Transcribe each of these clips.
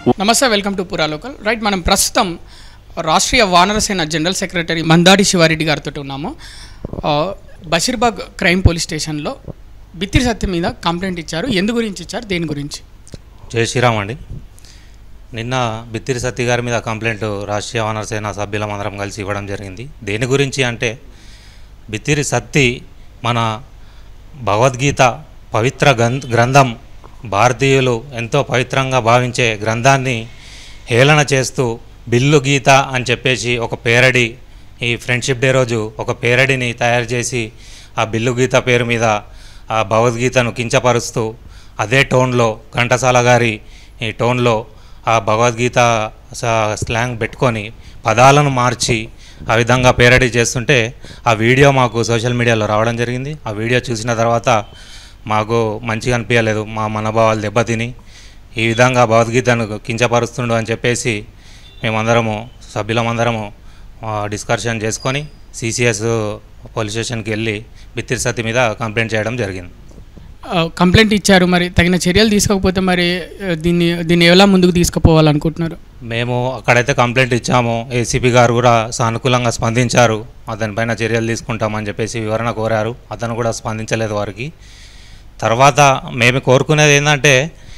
నమస్తే welcome to Pura local right మనం ప్రస్తుతం రాష్ట్రీయ వానరసేన జనరల్ సెక్రటరీ మందాడి శివారెడ్డి గారితో ఉన్నాము ఆ, బషీర్బాగ్ క్రైమ్ పోలీస్ స్టేషన్లో బిత్తిరి సత్యం మీద కంప్లైంట్ ఇచ్చారు ఎందు గురించి ఇచ్చారు దేని గురించి జై శ్రీరామ్ అండి నిన్న బిత్తిరి సత్య గారి మీద కంప్లైంట్ రాష్ట్రీయ వానర సేన సభ్యులం అందరం కలిసి ఇవ్వడం జరిగింది దేని గురించి అంటే బిత్తిరి సత్తి మన భగవద్గీత పవిత్ర గ్రంథ గ్రంథం భారతీయులు ఎంతో పవిత్రంగా భావించే గ్రంథాన్ని హేళన చేస్తూ బిల్లు గీత అని చెప్పేసి ఒక పేరడి ఈ ఫ్రెండ్షిప్ డే రోజు ఒక పేరడిని తయారు చేసి ఆ బిల్లు గీత పేరు మీద ఆ భగవద్గీతను కించపరుస్తూ అదే టోన్లో ఘంటసాల గారి ఈ టోన్లో ఆ భగవద్గీత స- స్లాంగ్ పెట్టుకొని పదాలను మార్చి ఆ విధంగా పేరడీ చేస్తుంటే ఆ వీడియో మాకు సోషల్ మీడియాలో రావడం జరిగింది ఆ వీడియో చూసిన తర్వాత మాకు మంచిగా అనిపించలేదు మా మనోభావాలు దెబ్బతిని ఈ విధంగా భగవద్గీతను కించపరుస్తుండు అని చెప్పేసి మేమందరము సభ్యులమందరము ఆ, డిస్కషన్ చేసుకొని సిసిఎస్ పోలీస్ స్టేషన్కి వెళ్ళి బిత్తిరి సత్తి మీద కంప్లైంట్ చేయడం జరిగింది ఆ, కంప్లైంట్ ఇచ్చారు మరి తగిన చర్యలు తీసుకోకపోతే మరి ఆ, దీన్ని దీన్ని ఎలా ముందుకు తీసుకుపోవాలనుకుంటున్నారు మేము అక్కడైతే కంప్లైంట్ ఇచ్చాము ఏసీపీ గారు కూడా సానుకూలంగా స్పందించారు అతనిపైన చర్యలు తీసుకుంటామని చెప్పేసి వివరణ కోరారు అతను కూడా స్పందించలేదు వారికి తర్వాత మేము కోరుకునేది ఏంటంటే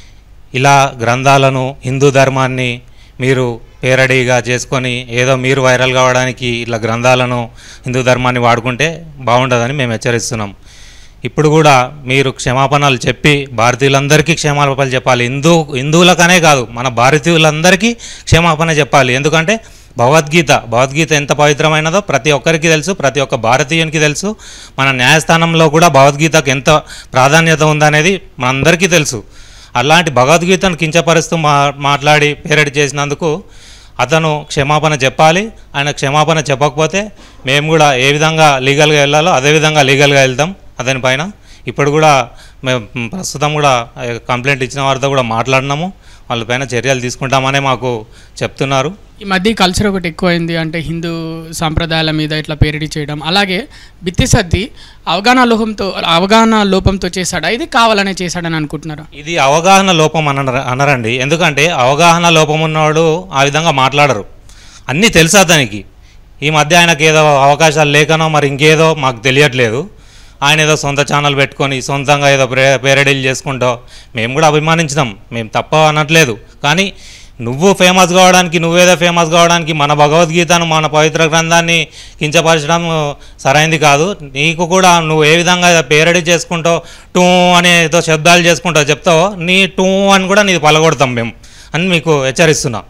ఇలా గ్రంథాలను హిందూ ధర్మాన్ని మీరు పేరడీగా చేసుకొని ఏదో మీరు వైరల్ కావడానికి ఇలా గ్రంథాలను హిందూ ధర్మాన్ని వాడుకుంటే బాగుండదని మేము హెచ్చరిస్తున్నాం ఇప్పుడు కూడా మీరు క్షమాపణలు చెప్పి భారతీయులందరికీ క్షమాపణలు చెప్పాలి హిందూ హిందువులకనే కాదు మన భారతీయులందరికీ క్షమాపణ చెప్పాలి ఎందుకంటే భగవద్గీత భగవద్గీత ఎంత పవిత్రమైనదో ప్రతి ఒక్కరికి తెలుసు ప్రతి ఒక్క భారతీయునికి తెలుసు మన న్యాయస్థానంలో కూడా భగవద్గీతకు ఎంత ప్రాధాన్యత ఉందనేది మనందరికీ తెలుసు అలాంటి భగవద్గీతను కించపరుస్తూ మా మాట్లాడి పేరడి చేసినందుకు అతను క్షమాపణ చెప్పాలి ఆయన క్షమాపణ చెప్పకపోతే మేము కూడా ఏ విధంగా లీగల్గా వెళ్ళాలో అదే విధంగా లీగల్గా వెళ్తాం అతని పైన ఇప్పుడు కూడా మేము ప్రస్తుతం కూడా ఆ, కంప్లైంట్ ఇచ్చిన వారితో కూడా మాట్లాడినాము వాళ్ళపైన చర్యలు తీసుకుంటామనే మాకు చెప్తున్నారు ఈ మధ్య ఈ కల్చర్ ఒకటి ఎక్కువైంది అంటే హిందూ సాంప్రదాయాల మీద ఇట్లా పేరడీ చేయడం అలాగే బిత్తి సర్ది అవగాహన లోపంతో అవగాహన లోపంతో చేశాడా ఇది కావాలనే చేశాడని అనుకుంటున్నారా ఇది అవగాహన లోపం అనర అనరండి ఎందుకంటే అవగాహన లోపం ఉన్నవాడు ఆ విధంగా మాట్లాడరు అన్నీ తెలుసు అతనికి ఈ మధ్య ఆయనకి ఏదో అవకాశాలు లేకనో మరి ఇంకేదో మాకు తెలియట్లేదు ఆయన ఏదో సొంత ఛానల్ పెట్టుకొని సొంతంగా ఏదో ప్రే పేరడీలు చేసుకుంటో మేము కూడా అభిమానించినాం మేము తప్ప అనట్లేదు కానీ నువ్వు ఫేమస్ కావడానికి నువ్వేదో ఫేమస్ కావడానికి మన భగవద్గీతను మన పవిత్ర గ్రంథాన్ని కించపరచడం సరైంది కాదు నీకు కూడా నువ్వు ఏ విధంగా పేరడీ చేసుకుంటో టూ అనే ఏదో శబ్దాలు చేసుకుంటావు చెప్తావో నీ టూ అని కూడా నీది పలగొడతాం మేము అని మీకు హెచ్చరిస్తున్నాం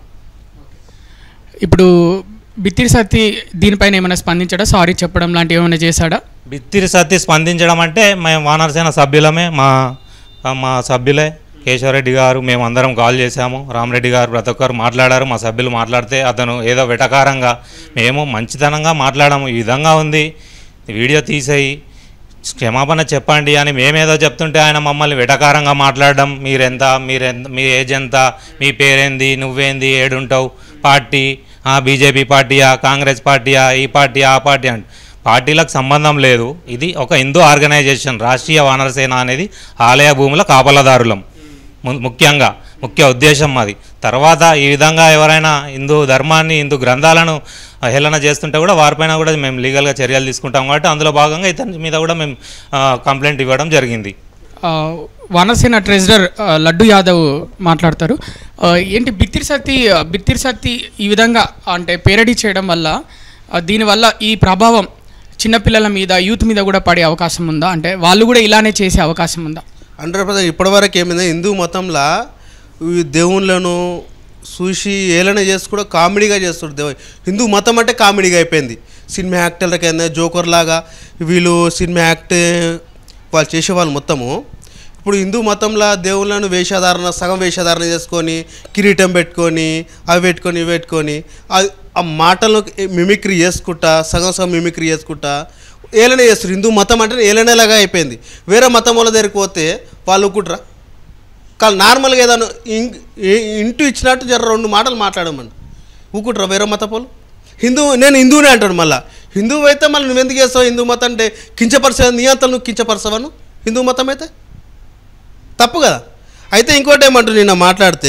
ఇప్పుడు బిత్తిరి సత్తి దీనిపైన ఏమైనా స్పందించాడా సారీ చెప్పడం లాంటివి ఏమైనా చేశాడా బిత్తిరి సత్తి స్పందించడం అంటే మేము వానరసేన సభ్యులమే మా మా సభ్యులే కేశవరెడ్డి గారు మేము అందరం కాల్ చేశాము రామరెడ్డి గారు ప్రతి ఒక్కరు మాట్లాడారు మా సభ్యులు మాట్లాడితే అతను ఏదో వెటకారంగా మేము మంచితనంగా మాట్లాడాము ఈ విధంగా ఉంది వీడియో తీసేయి క్షమాపణ చెప్పండి అని మేమేదో చెప్తుంటే ఆయన మమ్మల్ని వెటకారంగా మాట్లాడడం మీరెంత మీరెంత మీ ఏజ్ ఎంత మీ పేరేంది నువ్వేంది ఏడుంటావు పార్టీ ఆ బీజేపీ పార్టీయా కాంగ్రెస్ పార్టీయా ఈ పార్టీ ఆ పార్టీ అంటే పార్టీలకు సంబంధం లేదు ఇది ఒక హిందూ ఆర్గనైజేషన్ రాష్ట్రీయ వానరసేన అనేది ఆలయ భూముల కాపలదారులం ము- ముఖ్యంగా ముఖ్య ఉద్దేశం అది తర్వాత ఈ విధంగా ఎవరైనా హిందూ ధర్మాన్ని హిందూ గ్రంథాలను హేళన చేస్తుంటే కూడా వారిపైన కూడా మేము లీగల్గా చర్యలు తీసుకుంటాం కాబట్టి అందులో భాగంగా ఇతని మీద కూడా మేము ఆ, కంప్లైంట్ ఇవ్వడం జరిగింది ఆ, వానరసేన ట్రెజరర్ ఆ, లడ్డు యాదవ్ మాట్లాడతారు ఆ, ఏంటి బిత్తిరి సత్తి బిత్తిరి సత్తి ఈ విధంగా అంటే పేరడీ చేయడం వల్ల ఆ, దీనివల్ల ఈ ప్రభావం చిన్నపిల్లల మీద యూత్ మీద కూడా పడే అవకాశం ఉందా అంటే వాళ్ళు కూడా ఇలానే చేసే అవకాశం ఉందా హండ్రెడ్ పర్సెంట్ ఇప్పటివరకు ఏమైంది హిందూ మతంలో ఈ దేవుళ్ళను చూసి ఏలన చేసి కూడా కామెడీగా చేస్తారు దేవ హిందూ మతం అంటే కామెడీగా అయిపోయింది సినిమా యాక్టర్లకి అయినా జోకర్ లాగా వీళ్ళు సినిమా యాక్ట్ వాళ్ళు చేసేవాళ్ళు మొత్తము ఇప్పుడు హిందూ మతంలో దేవుళ్ళను వేషధారణ సగం వేషధారణ చేసుకొని కిరీటం పెట్టుకొని అవి పెట్టుకొని ఇవి పెట్టుకొని అది ఆ మాటలు మిమిక్రీ చేసుకుంటా సగం సగం మిమిక్రీ చేసుకుంటా ఏలనే చేస్తారు హిందూ మతం అంటే ఏలనేలాగా అయిపోయింది వేరే మతం వాళ్ళ దగ్గరికి పోతే వాళ్ళు ఒప్పుకుంటారా కానీ నార్మల్గా ఏదైనా ఇం- ఇ- ఇంటూ ఇచ్చినట్టు జర రెండు మాటలు మాట్లాడమని ఊకుంటారా వేరే మతపోలు హిందూ నేను హిందువునే అంటాడు మళ్ళీ హిందువు అయితే మళ్ళీ నువ్వు ఎందుకు చేస్తావు హిందూ మతం అంటే కించపరిచే నీ అంతా నువ్వు కించపరచవను హిందూ మతం అయితే తప్పు కదా అయితే ఇంకోటి ఏమంటారు నిన్న మాట్లాడితే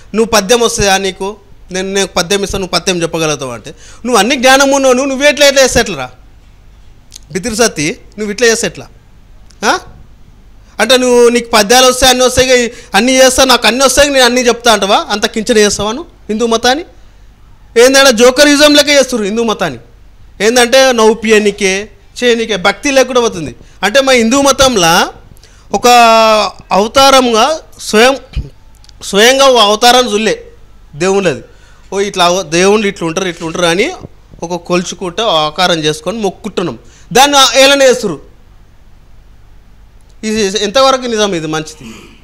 నువ్వు పద్యం వస్తుందా నీకు నేను నేను పద్యం ఇస్తాను నువ్వు పద్యం చెప్పగలుగుతావు అంటే నువ్వు అన్ని జ్ఞానం ఉన్నావు నువ్వు నువ్వు ఎట్లా ఎట్లా చేస్తే ఎట్లరా బితిరి సత్తి నువ్వు ఇట్లా చేస్తే ఎట్లా ఆ? అంటే నువ్వు నీకు పద్యాలు వస్తాయి అన్నీ వస్తాయి ఇక అన్నీ చేస్తా నాకు అన్నీ వస్తాయి నేను అన్నీ చెప్తా అంటవా అంత కించన చేస్తావా నువ్వు హిందూ మతాన్ని ఏంటంటే జోకరిజం లెక్క చేస్తారు హిందూ మతాన్ని ఏంటంటే నవ్వు పియనికే చేయనికే భక్తి లేకుండా పోతుంది అంటే మా హిందూ మతంలో ఒక అవతారంగా స్వయం స్వయంగా ఓ అవతారాన్ని చూడలే దేవుళ్ళది ఓ ఇట్లా అవ- దేవుళ్ళు ఇట్లా ఉంటారు ఇట్లా ఉంటారు అని ఒక కొలుచుకుంటే ఆకారం చేసుకొని మొక్కుంటున్నాం దాన్ని ఏలనే చేస్తారు ఇది ఎంతవరకు నిజం ఇది మంచిది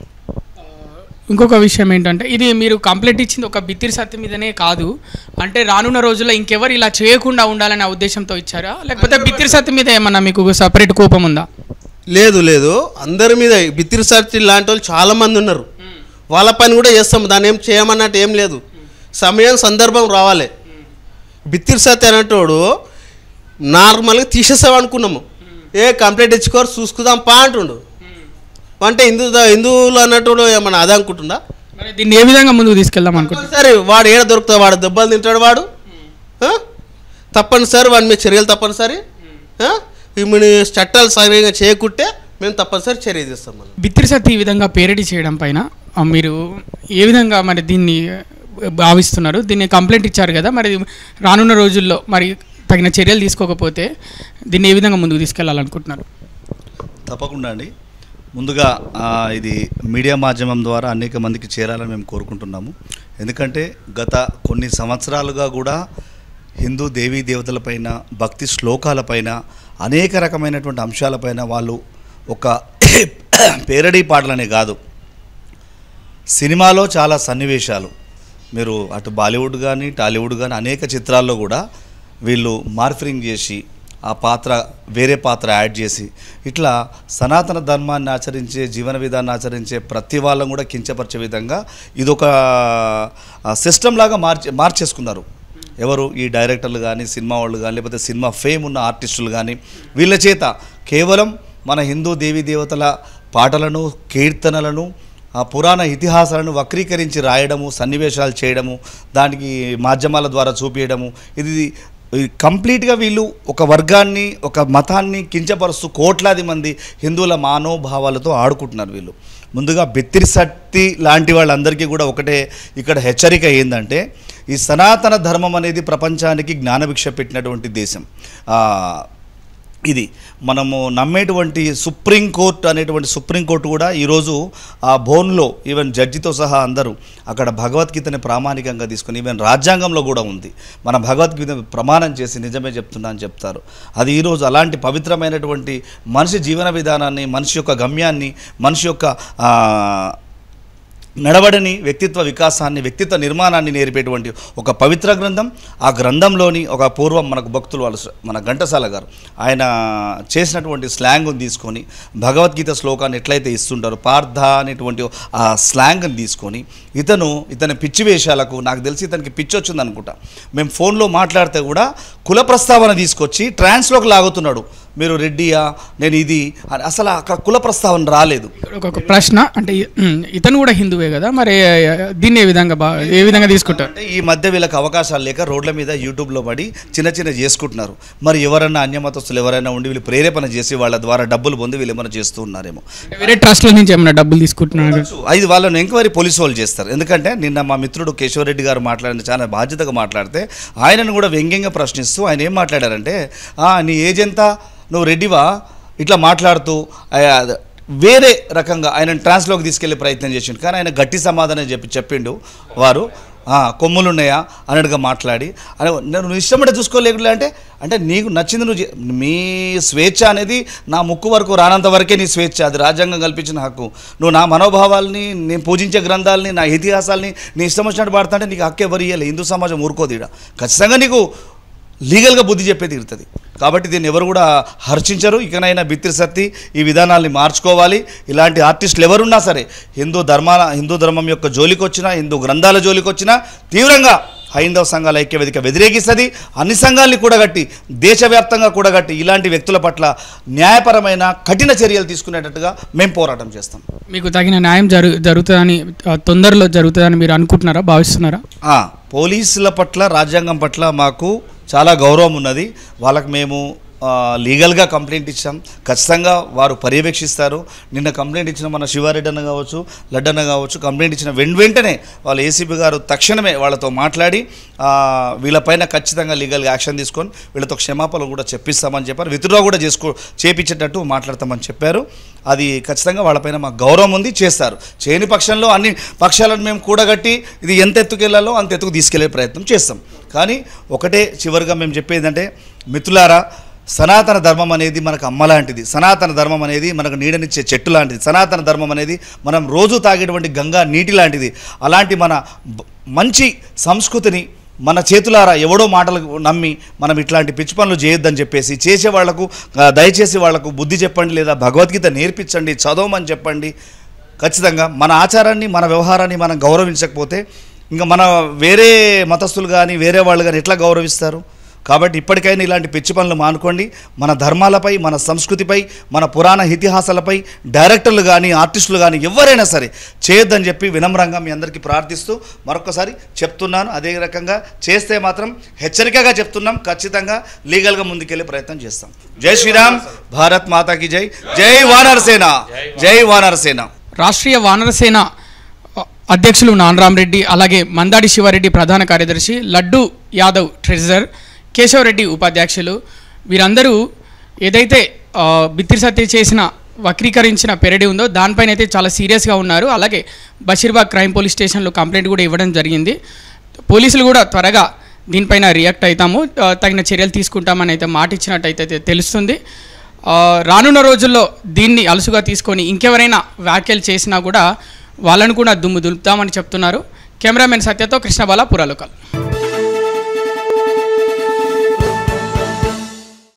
ఇంకొక విషయం ఏంటంటే ఇది మీరు కంప్లైంట్ ఇచ్చింది ఒక బిత్తిరి సత్యం మీదనే కాదు అంటే రానున్న రోజుల్లో ఇంకెవరు ఇలా చేయకుండా ఉండాలనే ఉద్దేశంతో ఇచ్చారా లేకపోతే బిత్తిరి సత్యం మీద ఏమన్నా మీకు సపరేట్ కోపం ఉందా లేదు లేదు అందరి మీద బిత్తిరి సర్టి లాంటి వాళ్ళు చాలామంది ఉన్నారు వాళ్ళ పని కూడా చేస్తాం దాన్ని ఏం చేయమన్నట్టు ఏం లేదు సమయం సందర్భం రావాలి బిత్తిరి సత్తి అనేటోడు నార్మల్గా తీసేసాం అనుకున్నాము ఏ కంప్లైంట్ ఇచ్చుకోరు చూసుకుందాం పా అంటుండు అంటే హిందూ హిందువులు అన్నట్టు ఏమన్నా అదే అనుకుంటుందా మరి దీన్ని ఏ విధంగా ముందుకు తీసుకెళ్దాం అనుకుంటున్నారు సరే వాడు ఏడ దొరుకుతాడు వాడు దెబ్బలు తింటాడు వాడు ఆ? తప్పనిసరి వాడి మీద చర్యలు తప్పనిసరి ఆ? ఈ మన చట్టాలు సరిగా చేయకుంటే మేము తప్పనిసరి చర్య తీస్తాం మనం బిత్తిరి సత్తి ఈ విధంగా పేరడీ చేయడం పైన ఆ, మీరు ఏ విధంగా మరి దీన్ని ఆ, భావిస్తున్నారు దీన్ని కంప్లైంట్ ఇచ్చారు కదా మరి రానున్న రోజుల్లో మరి తగిన చర్యలు తీసుకోకపోతే దీన్ని ఏ విధంగా ముందుకు తీసుకెళ్లాలనుకుంటున్నారు తప్పకుండా అండి ముందుగా ఆ, ఇది మీడియా మాధ్యమం ద్వారా అనేక మందికి చేరాలని మేము కోరుకుంటున్నాము ఎందుకంటే గత కొన్ని సంవత్సరాలుగా కూడా హిందూ దేవీ దేవతలపైన భక్తి శ్లోకాలపైన అనేక రకమైనటువంటి అంశాలపైన వాళ్ళు ఒక పేరడీ పాటలనే కాదు సినిమాలో చాలా సన్నివేశాలు మీరు అటు బాలీవుడ్ కానీ టాలీవుడ్ కానీ అనేక చిత్రాల్లో కూడా వీళ్ళు మార్ఫరింగ్ చేసి ఆ పాత్ర వేరే పాత్ర యాడ్ చేసి ఇట్లా సనాతన ధర్మాన్ని ఆచరించే జీవన విధాన్ని ఆచరించే ప్రతి వాళ్ళని కూడా కించపరిచే విధంగా ఇదొక సిస్టమ్ లాగా మార్చే మార్చేసుకున్నారు ఎవరు ఈ డైరెక్టర్లు కానీ సినిమా వాళ్ళు కానీ లేకపోతే సినిమా ఫేమ్ ఉన్న ఆర్టిస్టులు కానీ వీళ్ళ చేత కేవలం మన హిందూ దేవీ దేవతల పాటలను కీర్తనలను ఆ పురాణ ఇతిహాసాలను వక్రీకరించి రాయడము సన్నివేశాలు చేయడము దానికి మాధ్యమాల ద్వారా చూపించడము ఇది ఇది కంప్లీట్గా వీళ్ళు ఒక వర్గాన్ని ఒక మతాన్ని కించపరుస్తూ కోట్లాది మంది హిందువుల మానోభావాలతో ఆడుకుంటున్నారు వీళ్ళు ముందుగా బెత్తిరిసట్టి లాంటి వాళ్ళందరికీ కూడా ఒకటే ఇక్కడ హెచ్చరిక ఏంటంటే ఈ సనాతన ధర్మం అనేది ప్రపంచానికి జ్ఞానభిక్ష పెట్టినటువంటి దేశం ఆ, ఇది మనము నమ్మేటువంటి సుప్రీంకోర్టు అనేటువంటి సుప్రీంకోర్టు కూడా ఈరోజు ఆ బోన్లో ఈవెన్ జడ్జితో సహా అందరూ అక్కడ భగవద్గీతని ప్రామాణికంగా తీసుకొని ఈవెన్ రాజ్యాంగంలో కూడా ఉంది మన భగవద్గీత ప్రమాణం చేసి నిజమే చెప్తున్నా అని చెప్తారు అది ఈరోజు అలాంటి పవిత్రమైనటువంటి మనిషి జీవన విధానాన్ని మనిషి యొక్క గమ్యాన్ని మనిషి యొక్క ఆ, నడవడిని వ్యక్తిత్వ వికాసాన్ని వ్యక్తిత్వ నిర్మాణాన్ని నేర్పేటువంటి ఒక పవిత్ర గ్రంథం ఆ గ్రంథంలోని ఒక పూర్వం మనకు భక్తులు వాళ్ళు మన ఘంటసాల గారు ఆయన చేసినటువంటి స్లాంగ్ని తీసుకొని భగవద్గీత శ్లోకాన్ని ఎట్లయితే ఇస్తుంటారో పార్థ అనేటువంటి ఆ స్లాంగ్ని తీసుకొని ఇతను ఇతని పిచ్చి వేషాలకు నాకు తెలిసి ఇతనికి పిచ్చి వచ్చింది అనుకుంటా మేము ఫోన్లో మాట్లాడితే కూడా కుల ప్రస్తావన తీసుకొచ్చి ట్రాన్స్లోకి లాగుతున్నాడు మీరు రెడ్డియా నేను ఇది అని అసలు అక్కడ కుల ప్రస్తావన రాలేదు ఒక ఒక ప్రశ్న అంటే ఇ- ఉమ్, ఇతను కూడా హిందువే కదా మరి ఆ, దీన్ని ఏ విధంగా బా ఏ విధంగా తీసుకుంటారు అంటే ఈ మధ్య వీళ్ళకి అవకాశాలు లేక రోడ్ల మీద యూట్యూబ్లో పడి చిన్న చిన్న చేసుకుంటున్నారు మరి ఎవరైనా అన్యమతస్తులు ఎవరైనా ఉండి వీళ్ళు ప్రేరేపణ చేసి వాళ్ళ ద్వారా డబ్బులు పొంది వీళ్ళు ఏమైనా చేస్తూ ఉన్నారేమో వేరే ట్రస్ట్ల నుంచి ఏమైనా డబ్బులు తీసుకుంటున్నారు ఇది వాళ్ళని ఎంక్వైరీ పోలీసు వాళ్ళు చేస్తారు ఎందుకంటే నిన్న మా మిత్రుడు కేశవరెడ్డి గారు మాట్లాడిన చాలా బాధ్యతగా మాట్లాడితే ఆయనను కూడా వ్యంగ్యంగా ప్రశ్నిస్తూ ఆయన ఏం మాట్లాడారంటే "ఆ, నీ ఏజ్ ఎంత నువ్వు రెడ్డివా ఇట్లా మాట్లాడుతూ ఆ, వేరే రకంగా ఆయన ట్రాన్స్లోకి తీసుకెళ్లే ప్రయత్నం చేసిండు కానీ ఆయన గట్టి సమాధానం చెప్పి చెప్పిండు వారు "ఆ, కొమ్ములు ఉన్నాయా అన్నట్టుగా మాట్లాడి అని నువ్వు ఇష్టమంటే చూసుకోలేకుండా అంటే అంటే నీకు నచ్చింది నువ్వు చే- మీ స్వేచ్ఛ అనేది నా ముక్కు వరకు రానంత వరకే నీ స్వేచ్ఛ అది రాజ్యాంగం కల్పించిన హక్కు నువ్వు నా మనోభావాల్ని నేను పూజించే గ్రంథాలని నా ఇతిహాసాలని నీ ఇష్టం వచ్చినట్టు పాడుతుంటే నీకు హక్కు ఎవరు ఇవ్వాలి హిందూ సమాజం ఊరుకోదు ఈడ ఖచ్చితంగా నీకు లీగల్గా బుద్ధి చెప్పే తీరుతుంది కాబట్టి దీన్ని ఎవరు కూడా హర్షించరు ఇకనైనా బిత్తిరి సత్తి ఈ విధానాల్ని మార్చుకోవాలి ఇలాంటి ఆర్టిస్టులు ఎవరున్నా సరే హిందూ ధర్మాల హిందూ ధర్మం యొక్క జోలికి వచ్చినా హిందూ గ్రంథాల జోలికి వచ్చినా తీవ్రంగా హైందవ సంఘాల ఐక్యవేదిక వ్యతిరేకిస్తుంది అన్ని సంఘాలని కూడగట్టి దేశవ్యాప్తంగా కూడగట్టి ఇలాంటి వ్యక్తుల పట్ల న్యాయపరమైన కఠిన చర్యలు తీసుకునేటట్టుగా మేము పోరాటం చేస్తాం మీకు తగిన న్యాయం జరు జరుగుతుందని ఆ, తొందరలో జరుగుతుందని మీరు అనుకుంటున్నారా భావిస్తున్నారా ఆ, పోలీసుల పట్ల రాజ్యాంగం పట్ల మాకు చాలా గౌరవం ఉన్నది వాళ్ళకి మేము ఆ, లీగల్గా కంప్లైంట్ ఇచ్చాం ఖచ్చితంగా వారు పర్యవేక్షిస్తారు నిన్న కంప్లైంట్ ఇచ్చిన మన శివారెడ్డి అన్న కావచ్చు లడ్డన్న కావచ్చు కంప్లైంట్ ఇచ్చిన వెన్ వెంటనే వాళ్ళ ఏసీపీ గారు తక్షణమే వాళ్ళతో మాట్లాడి ఆ, వీళ్ళపైన ఖచ్చితంగా లీగల్గా యాక్షన్ తీసుకొని వీళ్ళతో క్షమాపణలు కూడా చెప్పిస్తామని చెప్పారు విత్డ్రా కూడా చేసుకో చేపించేటట్టు మాట్లాడతామని చెప్పారు అది ఖచ్చితంగా వాళ్ళపైన మాకు గౌరవం ఉంది చేస్తారు చేయని పక్షంలో అన్ని పక్షాలను మేము కూడగట్టి ఇది ఎంత ఎత్తుకెళ్లాలో అంత ఎత్తుకు తీసుకెళ్లే ప్రయత్నం చేస్తాం కానీ ఒకటే చివరిగా మేము చెప్పేది అంటే మిత్రులారా సనాతన ధర్మం అనేది మనకు అమ్మ లాంటిది సనాతన ధర్మం అనేది మనకు నీడనిచ్చే చెట్టు లాంటిది సనాతన ధర్మం అనేది మనం రోజు తాగేటువంటి గంగా నీటి లాంటిది అలాంటి మన బ- మంచి సంస్కృతిని మన చేతులారా ఎవడో మాటలు నమ్మి మనం ఇట్లాంటి పిచ్చి పనులు చేయొద్దని చెప్పేసి చేసే వాళ్లకు ఆ, దయచేసి వాళ్లకు బుద్ధి చెప్పండి లేదా భగవద్గీత నేర్పించండి చదవమని చెప్పండి ఖచ్చితంగా మన ఆచారాన్ని మన వ్యవహారాన్ని మనం గౌరవించకపోతే ఇంకా మన వేరే మతస్థులు కానీ వేరే వాళ్ళు కానీ ఎట్లా గౌరవిస్తారు కాబట్టి ఇప్పటికైనా ఇలాంటి పిచ్చి పనులు మానుకోండి మన ధర్మాలపై మన సంస్కృతిపై మన పురాణ ఇతిహాసాలపై డైరెక్టర్లు కానీ ఆర్టిస్టులు కానీ ఎవరైనా సరే చేయొద్దని చెప్పి వినమ్రంగా మీ అందరికీ ప్రార్థిస్తూ మరొకసారి చెప్తున్నాను అదే రకంగా చేస్తే మాత్రం హెచ్చరికగా చెప్తున్నాం ఖచ్చితంగా లీగల్గా ముందుకెళ్ళే ప్రయత్నం చేస్తాం జై శ్రీరామ్ భారత్ మాతాకి జై జై వానర్ సేన జై వానర్ సేన రాష్ట్రీయ వానరసేన అ- అధ్యక్షులు నానరామరెడ్డి అలాగే మందాడి శివారెడ్డి ప్రధాన కార్యదర్శి లడ్డు యాదవ్ ట్రెజరర్ కేశవరెడ్డి ఉపాధ్యక్షులు వీరందరూ ఏదైతే ఆ, బిత్తిరి సత్య చేసిన వక్రీకరించిన పెరడి ఉందో దానిపైన అయితే చాలా సీరియస్గా ఉన్నారు అలాగే బషీర్బాగ్ క్రైమ్ పోలీస్ స్టేషన్లో కంప్లైంట్ కూడా ఇవ్వడం జరిగింది పోలీసులు కూడా త్వరగా దీనిపైన రియాక్ట్ అవుతాము ఆ, తగిన చర్యలు తీసుకుంటామని అయితే మాట ఇచ్చినట్టయితే తెలుస్తుంది ఆ, రానున్న రోజుల్లో దీన్ని అలసుగా తీసుకొని ఇంకెవరైనా వ్యాఖ్యలు చేసినా కూడా వాళ్ళను కూడా దుమ్ము దులుపుతామని చెప్తున్నారు కెమెరామెన్ సత్యతో కృష్ణబాల పురాలోకల్